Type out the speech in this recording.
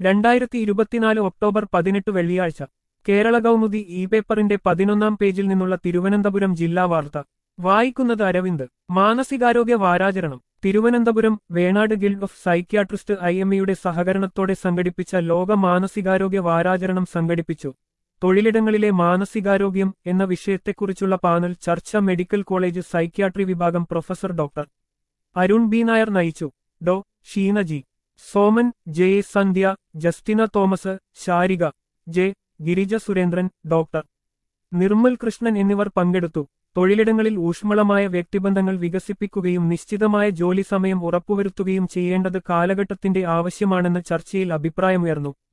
രണ്ടായിരത്തി ഇരുപത്തിനാല് ഒക്ടോബർ പതിനെട്ട് വെള്ളിയാഴ്ച കേരള കൗമുദി ഇ പേപ്പറിന്റെ പതിനൊന്നാം പേജിൽ നിന്നുള്ള തിരുവനന്തപുരം ജില്ലാ വാർത്ത വായിക്കുന്നത് അരവിന്ദ് മാനസികാരോഗ്യ വാരാചരണം Thiruvananthapuram Venad guild of psychiatrist I M ഇയുടെ സഹകരണത്തോടെ സംഘടിപ്പിച്ച ലോക മാനസികാരോഗ്യ വാരാചരണം സംഘടിപ്പിച്ചു തൊഴിലിടങ്ങളിലെ മാനസികാരോഗ്യം എന്ന വിഷയത്തെക്കുറിച്ചുള്ള പാനൽ ചർച്ച മെഡിക്കൽ കോളേജ് സൈക്യാട്രി വിഭാഗം professor doctor Arun B Nair നയിച്ചു Dr Sheena G Soman J S Sandhya Justina Thomas Sharika J Girija Surendran doctor Nirmal Krishnan എന്നിവർ പങ്കെടുത്തു തൊഴിലിടങ്ങളിൽ ഊഷ്മളമായ വ്യക്തിബന്ധങ്ങൾ വികസിപ്പിക്കുകയും നിശ്ചിതമായ ജോലി സമയം ഉറപ്പുവരുത്തുകയും ചെയ്യേണ്ടത് കാലഘട്ടത്തിന്റെ ആവശ്യമാണെന്ന് ചർച്ചയിൽ അഭിപ്രായമുയർന്നു